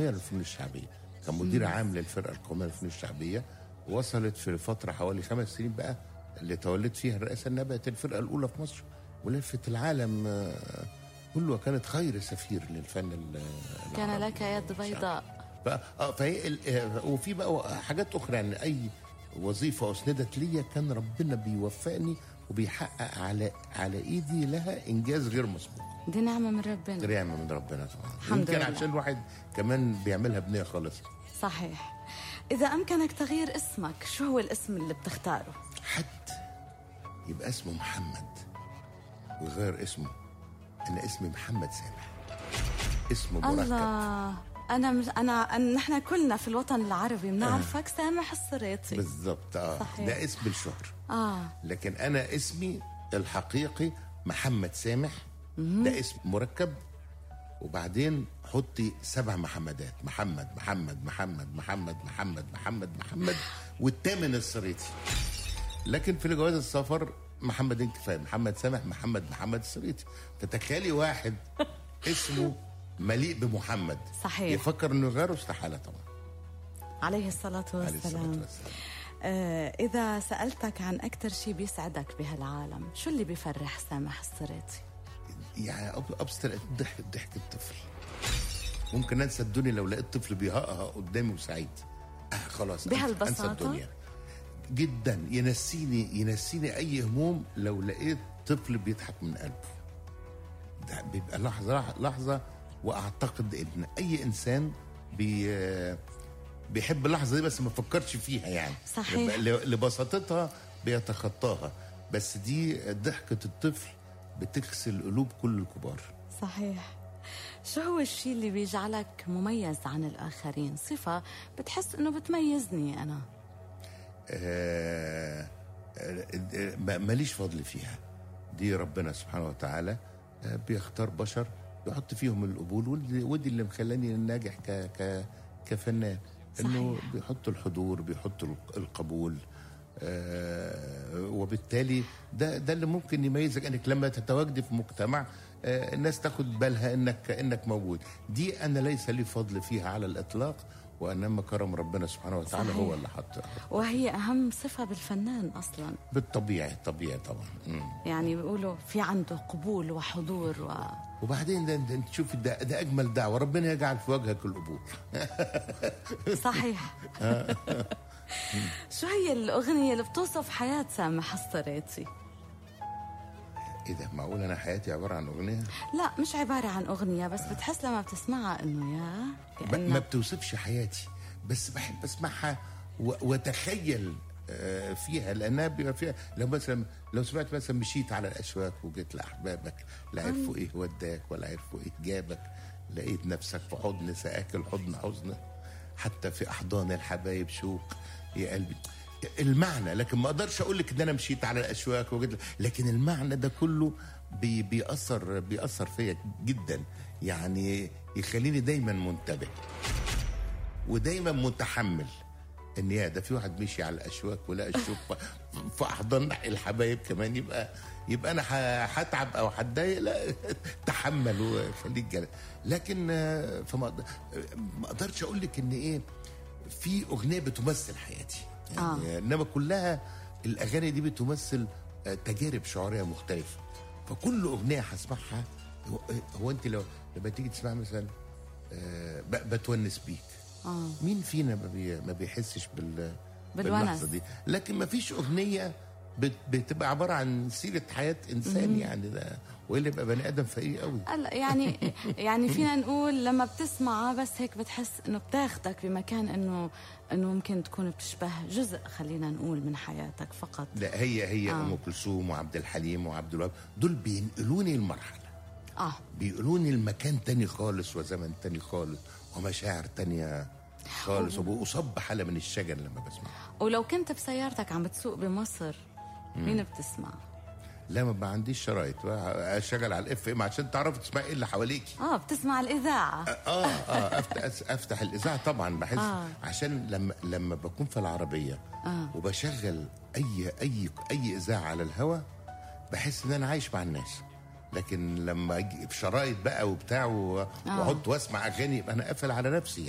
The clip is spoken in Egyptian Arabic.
القوميه للفنون الشعبيه كان مدير عام للفرقه القوميه للفنون الشعبيه وصلت في فتره حوالي خمس سنين بقى اللي توليت فيها الرئاسه انها بقت الفرقه الاولى في مصر ولفت العالم آه، كله وكانت خير سفير للفن ال- كان العربي لك يد بيضاء ف... اه فهي ال... آه، وفي بقى حاجات اخرى يعني اي وظيفه اسندت ليا كان ربنا بيوفقني وبيحقق على على ايدي لها انجاز غير مسبوق دي نعمة من ربنا نعمه من ربنا طبعا الحمد يمكن لله. عشان الواحد كمان بيعملها بنيه خالصه صحيح إذا أمكنك تغيير اسمك شو هو الاسم اللي بتختاره؟ حد يبقى اسمه محمد ويغير اسمه انا اسمي محمد سامح اسمه مركب الله أنا مش أنا أن نحن كلنا في الوطن العربي بنعرفك سامح الصريطي بالظبط اه صحيح. ده اسم الشهر آه لكن انا اسمي الحقيقي محمد سامح ده اسم مركب وبعدين حطي سبع محمدات محمد محمد محمد محمد محمد محمد محمد والثامن الصريطي لكن في جواز السفر محمدين كفايه محمد سامح محمد محمد الصريطي فتخيلي واحد اسمه مليء بمحمد صحيح. يفكر انه غيره استحاله طبعا عليه الصلاة عليه الصلاه والسلام والسلام آه إذا سألتك عن أكثر شيء بيسعدك بهالعالم شو اللي بيفرح سامح الصريطي؟ يعني أب- ابسط ضحك ضحك الطفل ممكن انسى الدنيا لو لقيت طفل بيهقها قدامي وسعيد آه خلاص أنسى- بهالبساطة؟ انسى الدنيا جدا ينسيني ينسيني اي هموم لو لقيت طفل بيضحك من قلبه ده بيبقى لحظه لحظه واعتقد ان اي انسان بي بيحب اللحظه دي بس ما فكرش فيها يعني صحيح. ل- لبساطتها بيتخطاها بس دي ضحكه الطفل بتغسل قلوب كل الكبار صحيح شو هو الشيء اللي بيجعلك مميز عن الآخرين صفة بتحس إنه بتميزني أنا آه، آه، ما- ماليش فضل فيها دي ربنا سبحانه وتعالى آه، بيختار بشر يحط فيهم القبول ودي, ودي اللي مخلاني ناجح ك ك كفنان انه صحيح. بيحط الحضور بيحط الق- القبول آه وبالتالي ده ده اللي ممكن يميزك انك لما تتواجدي في مجتمع آه الناس تاخد بالها انك انك موجود دي انا ليس لي فضل فيها على الاطلاق وانما كرم ربنا سبحانه وتعالى صحيح. هو اللي حط وهي أهم صفة بالفنان أصلا بالطبيعي طبيعي طبعا مم. يعني بيقولوا في عنده قبول وحضور و... وبعدين ده ده انت شوف ده, ده اجمل دعوه ربنا يجعل في وجهك القبول صحيح شو هي الأغنية اللي بتوصف حياة سامح الصريطي؟ ايه ده معقول انا حياتي عباره عن اغنيه لا مش عبارة عن أغنية بس بتحس لما بتسمعها إنه يا ب- ما كأنك بتوصفش حياتي بس بحب اسمعها و- واتخيل آه، فيها لانها بيبقى فيها لو مثلا لو سمعت مثلا مشيت على الاشواك وجيت لاحبابك لا عرفوا ايه وداك ولا عرفوا ايه جابك لقيت نفسك في حضن سقاك الحضن حزن حتى في احضان الحبايب شوق يا قلبي المعنى لكن ما اقدرش اقول لك ان انا مشيت على الاشواك وجيت لكن المعنى ده كله بي بيأثر بيأثر فيا جدا يعني يخليني دايما منتبه ودايما متحمل ان يا ده في واحد مشي على الاشواك ولقى الشوك ف- في احضان الحبايب كمان يبقى يبقى انا ه- هتعب او هتضايق لا تحمل وخليك جلد لكن آه، فما أقدر- آه، ما اقدرش اقول لك ان ايه في اغنيه بتمثل حياتي يعني آه. انما كلها الاغاني دي بتمثل آه، تجارب شعوريه مختلفه فكل اغنيه هسمعها هو, هو انت لو لما تيجي تسمع مثلا آه، ب- بتونس بيك آه. مين فينا ما, بي ما بيحسش بال بالونس. باللحظه دي لكن ما فيش اغنيه بت- بتبقى عباره عن سيره حياه انسان يعني ده والا يبقى بني ادم فقير قوي هلا يعني يعني فينا نقول لما بتسمعها بس هيك بتحس انه بتاخدك بمكان انه انه ممكن تكون بتشبه جزء خلينا نقول من حياتك فقط لا هي هي آه. ام كلثوم وعبد الحليم وعبد الوهاب دول بينقلوني المرحله اه بيقولوني المكان تاني خالص وزمن تاني خالص ومشاعر تانية خالص وبصب بحالة من الشجن لما بسمع ولو كنت بسيارتك عم بتسوق بمصر مين بتسمع؟ لا ما بقى عنديش شرايط بقى اشغل على الاف ام عشان تعرفي تسمعي ايه اللي حواليكي اه بتسمع الاذاعه اه اه افتح افتح الاذاعه طبعا بحس آه. آه. عشان لما لما بكون في العربيه آه. وبشغل اي اي اي اذاعه على الهوا بحس ان انا عايش مع الناس لكن لما اجي في شرايط بقى وبتاع و- واحط واسمع اغاني يبقى انا قافل على نفسي